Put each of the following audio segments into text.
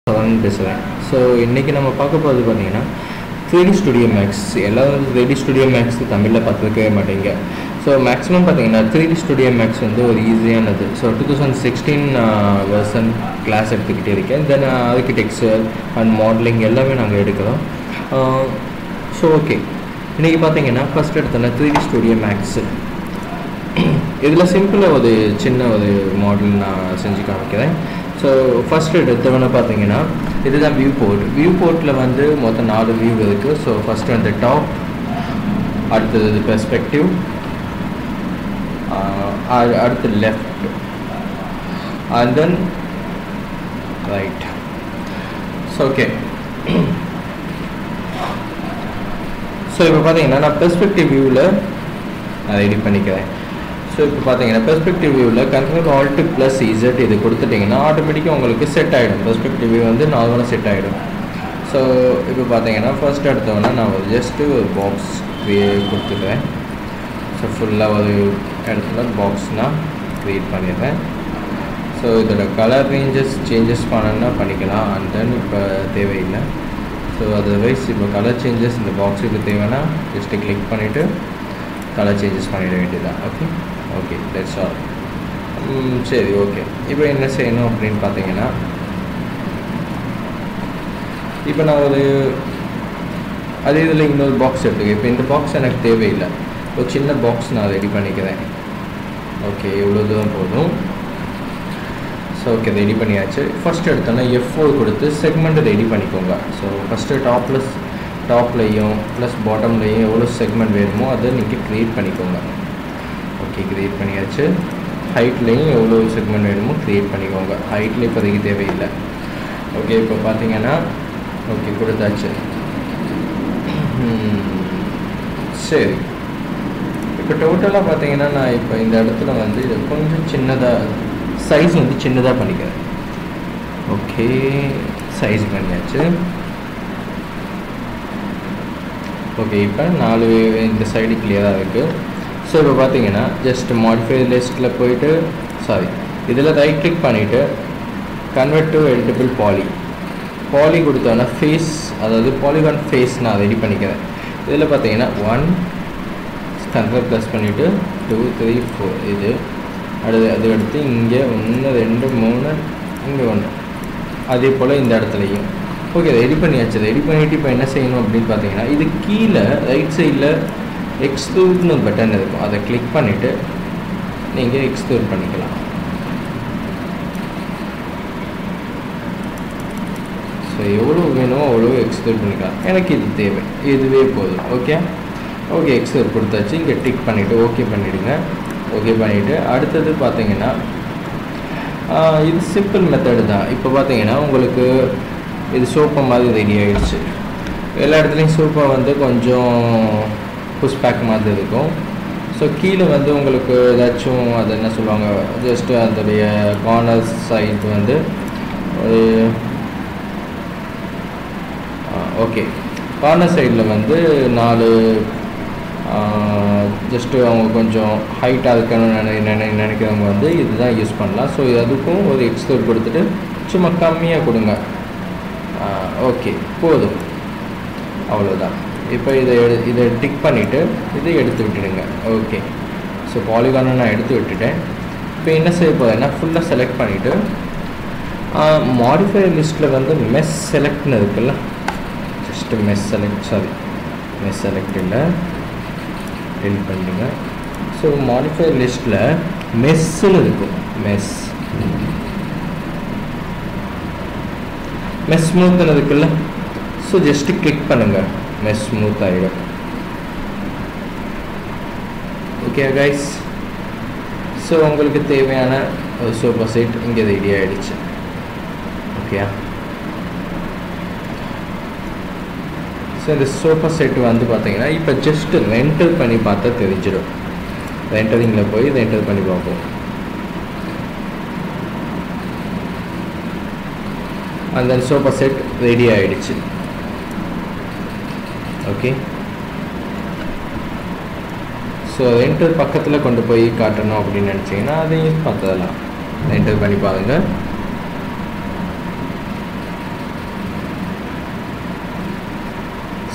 சரவணன் பேசுகிறேன் ஸோ இன்றைக்கி நம்ம பார்க்க போகிறது பார்த்தீங்கன்னா த்ரீடி ஸ்டுடியோ மேக்ஸ் எல்லாரும் த்ரீடி ஸ்டுடியோ மேக்ஸ் தமிழில் பார்த்துருக்கவே மாட்டீங்க ஸோ மேக்ஸிமம் பார்த்தீங்கன்னா த்ரீடி ஸ்டுடியோ மேக்ஸ் வந்து ஒரு ஈஸியானது so two thousand sixteen version class எடுத்துக்கிட்டே இருக்கேன் தென் ஆர்கிடெக்சர் அண்ட் மாடலிங் எல்லாமே நாங்கள் எடுக்கிறோம் ஸோ ஓகே இன்றைக்கி பார்த்தீங்கன்னா ஃபஸ்ட் எடுத்தோன்னா த்ரீடி ஸ்டுடியோ மேக்ஸு இதில் சிம்பிளாக ஒரு சின்ன ஒரு மாடல் நான் செஞ்சு காமிக்கிறேன் ஸோ ஃபஸ்ட் எடுத்தவொன்னே பார்த்தீங்கன்னா இதுதான் வியூ போர்ட் வியூ போர்ட்டில் வந்து மொத்தம் நாலு வியூ இருக்குது ஸோ ஃபஸ்ட்டு வந்து டாப் அடுத்தது பெர்ஸ்பெக்டிவ் அடுத்து left and then right so okay so இப்போ பார்த்தீங்கன்னா நான் பெர்ஸ்பெக்டிவ் வியூவில் நான் ரெடி பண்ணிக்கிறேன் ஸோ இப்போ பார்த்தீங்கன்னா பெர்ஸ்பெக்டிவ் வியூவில் கண்ட்ரோல் ஆல்ட்டு ப்ளஸ் இசட் இது கொடுத்துட்டிங்கன்னா ஆட்டோமேட்டிக்காக உங்களுக்கு செட் ஆகிடும் பெர்ஸ்பெக்டிவ் வியூ வந்து நார்மலாக செட் ஆகிடும் ஸோ இப்போ பார்த்தீங்கன்னா ஃபர்ஸ்ட் எடுத்தவொடனே நான் ஒரு ஜஸ்ட்டு ஒரு பாக்ஸ் கொடுத்துருவேன் ஸோ ஃபுல்லாக ஒரு இடத்துல பாக்ஸ் நான் க்ரியேட் பண்ணிடுறேன் ஸோ இதோட கலர் ரேஞ்சஸ் சேஞ்சஸ் பண்ணணும்னா பண்ணிக்கலாம் அண்ட் தென் இப்போ தேவையில்லை ஸோ அதர்வைஸ் இப்போ கலர் சேஞ்சஸ் இந்த பாக்ஸுக்கு தேவைன்னா ஜஸ்ட்டு கிளிக் பண்ணிவிட்டு கலர் சேஞ்சஸ் பண்ணிட வேண்டியதான் ஓகே ஓகே தட்ஸ் ஆல் சரி ஓகே இப்போ என்ன செய்யணும் அப்படின்னு பார்த்தீங்கன்னா இப்போ நான் ஒரு அதே இதில் இன்னொரு பாக்ஸ் எடுத்துக்கேன் இப்போ இந்த பாக்ஸ் எனக்கு தேவையில்லை ஒரு சின்ன பாக்ஸ் நான் ரெடி பண்ணிக்கிறேன் ஓகே இவ்வளோ தூரம் போதும் ஸோ ஓகே ரெடி பண்ணியாச்சு ஃபஸ்ட் எடுத்தோன்னா எஃப் ஃபோர் கொடுத்து செக்மெண்ட் ரெடி பண்ணிக்கோங்க ஸோ ஃபஸ்ட்டு டாப்பில் டாப்லையும் ப்ளஸ் பாட்டம்லையும் எவ்வளோ செக்மெண்ட் வேணுமோ அதை நீங்கள் க்ரியேட் பண்ணிக்கோங்க ஓகே க்ரியேட் பண்ணியாச்சு ஹைட்லேயும் எவ்வளோ செக்மெண்ட் வேணுமோ க்ரியேட் பண்ணிக்கோங்க ஹைட்டில் இப்போதைக்கு தேவையில்லை ஓகே இப்போ பார்த்தீங்கன்னா ஓகே கொடுத்தாச்சு சரி இப்போ டோட்டலாக பார்த்தீங்கன்னா நான் இப்போ இந்த இடத்துல வந்து இதை கொஞ்சம் சின்னதாக சைஸ் வந்து சின்னதாக பண்ணிக்கிறேன் ஓகே சைஸ் பண்ணியாச்சு ஓகே இப்போ நாலு இந்த சைடு கிளியராக இருக்குது ஸோ இப்போ பார்த்தீங்கன்னா ஜஸ்ட் மாடிஃபை லிஸ்ட்டில் போயிட்டு சாரி இதில் ரைட் கிளிக் பண்ணிவிட்டு convert to editable poly poly கொடுத்தோன்னா ஃபேஸ் அதாவது பாலிகான் ஃபேஸ் நான் ரெடி பண்ணிக்கிறேன் இதில் பார்த்தீங்கன்னா ஒன் கன்வெர்ட் ப்ளஸ் பண்ணிவிட்டு டூ த்ரீ ஃபோர் இது அடுத்து அது அடுத்து இங்கே ஒன்று ரெண்டு மூணு இங்கே ஒன்று அதே போல் இந்த இடத்துலையும் ஓகே ரெடி பண்ணியாச்சு ரெடி பண்ணிவிட்டு இப்போ என்ன செய்யணும் அப்படின்னு பார்த்தீங்கன்னா இது கீழே ரைட் சைடில் எக்ஸ்க்ளூட்னு ஒரு பட்டன் இருக்கும் அதை கிளிக் பண்ணிவிட்டு நீங்கள் எக்ஸ்க்ளூட் பண்ணிக்கலாம் ஸோ எவ்வளோ வேணுமோ அவ்வளோ எக்ஸ்க்ளூட் பண்ணிக்கலாம் எனக்கு இது தேவை இதுவே போதும் ஓகே ஓகே எக்ஸ்க்ளூட் கொடுத்தாச்சு இங்கே டிக் பண்ணிவிட்டு ஓகே பண்ணிவிடுங்க ஓகே பண்ணிவிட்டு அடுத்தது பார்த்தீங்கன்னா இது சிம்பிள் மெத்தடு தான் இப்போ பார்த்தீங்கன்னா உங்களுக்கு இது சோப்பை மாதிரி ரெடி ஆகிடுச்சு எல்லா இடத்துலையும் சோப்பை வந்து கொஞ்சம் புஷ் பேக் மாதிரி இருக்கும் ஸோ கீழே வந்து உங்களுக்கு ஏதாச்சும் அது என்ன சொல்லுவாங்க ஜஸ்ட்டு அதோடைய கார்னர் சைடு வந்து ஒரு ஓகே கார்னர் சைடில் வந்து நாலு ஜஸ்ட்டு அவங்க கொஞ்சம் ஹைட்டாக இருக்கணும்னு நினை நினை நினைக்கிறவங்க வந்து இதுதான் யூஸ் பண்ணலாம் ஸோ அதுக்கும் ஒரு எக்ஸ்க்ளூட் கொடுத்துட்டு சும்மா கம்மியாக கொடுங்க ஓகே போதும் அவ்வளோதான் இப்போ இதை எடு இதை டிக் பண்ணிவிட்டு இதை எடுத்து விட்டுடுங்க ஓகே ஸோ பாலிகானை நான் எடுத்து விட்டுட்டேன் இப்போ என்ன செய்ய போகிறேன்னா ஃபுல்லாக செலக்ட் பண்ணிவிட்டு மாடிஃபை லிஸ்ட்டில் வந்து மெஸ் செலக்ட்னு இருக்குல்ல just mesh select sorry mesh select இல்லை டெலிட் பண்ணிடுங்க ஸோ மாடிஃபை லிஸ்ட்டில் மெஸ்ஸுன்னு இருக்கும் மெஸ் மெஸ் ஸ்மூத்னு இருக்குல்ல ஸோ ஜஸ்ட்டு கிளிக் பண்ணுங்கள் மெஸ் ஸ்மூத் ஆகிடும் ஓகே கைஸ் ஸோ உங்களுக்கு தேவையான ஒரு சோஃபா செட் இங்கே ரெடி ஆகிடுச்சு ஓகேயா ஸோ இந்த சோஃபா செட் வந்து பார்த்தீங்கன்னா இப்போ ஜஸ்ட் ரெண்டல் பண்ணி பார்த்தா தெரிஞ்சிடும் ரெண்டரிங்கில் போய் ரெண்டல் பண்ணி பார்ப்போம் அந்த சோஃபா செட் ரெடி ஆகிடுச்சு ஓகே ஸோ ரெண்டர் பக்கத்தில் கொண்டு போய் காட்டணும் அப்படின்னு நினச்சிங்கன்னா அதையும் பார்த்ததெல்லாம் என்டர் பண்ணி பாருங்கள்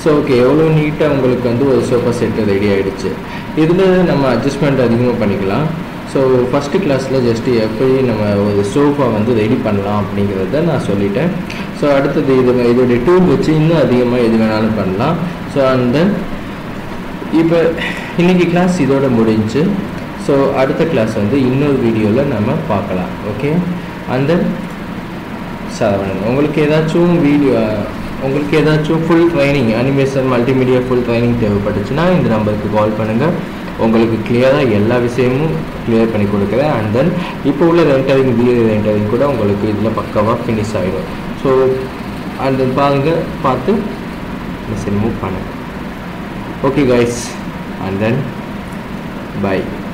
ஸோ ஓகே எவ்வளோ நீட்டாக உங்களுக்கு வந்து ஒரு சோஃபா செட்டு ரெடி ஆகிடுச்சு இதில் நம்ம அட்ஜஸ்ட்மெண்ட் அதிகமாக பண்ணிக்கலாம் ஸோ ஃபஸ்ட்டு கிளாஸில் ஜஸ்ட்டு எப்படி நம்ம ஒரு சோஃபா வந்து ரெடி பண்ணலாம் அப்படிங்கிறத நான் சொல்லிட்டேன் ஸோ அடுத்தது இது இதோடைய டூல் வச்சு இன்னும் அதிகமாக எது வேணாலும் பண்ணலாம் ஸோ அண்ட் தென் இப்போ இன்றைக்கி கிளாஸ் இதோட முடிஞ்சு ஸோ அடுத்த கிளாஸ் வந்து இன்னொரு வீடியோவில் நம்ம பார்க்கலாம் ஓகே அந்த சரவணன் உங்களுக்கு ஏதாச்சும் வீடியோ உங்களுக்கு ஏதாச்சும் full training animation multimedia full training தேவைப்பட்டுச்சுன்னா இந்த நம்பருக்கு கால் பண்ணுங்கள் உங்களுக்கு கிளியராக எல்லா விஷயமும் கிளியர் பண்ணி கொடுக்குறேன் அண்ட் தென் இப்போ உள்ள ரெண்டரிங் வீடியோ ரெண்டரிங் கூட உங்களுக்கு இதில் பக்காவாக ஃபினிஷ் ஆகிடும் ஸோ அண்ட் தென் பாருங்கள் பார்த்து மிஷின் மூவ் பண்ணுங்கள் okay guys and then by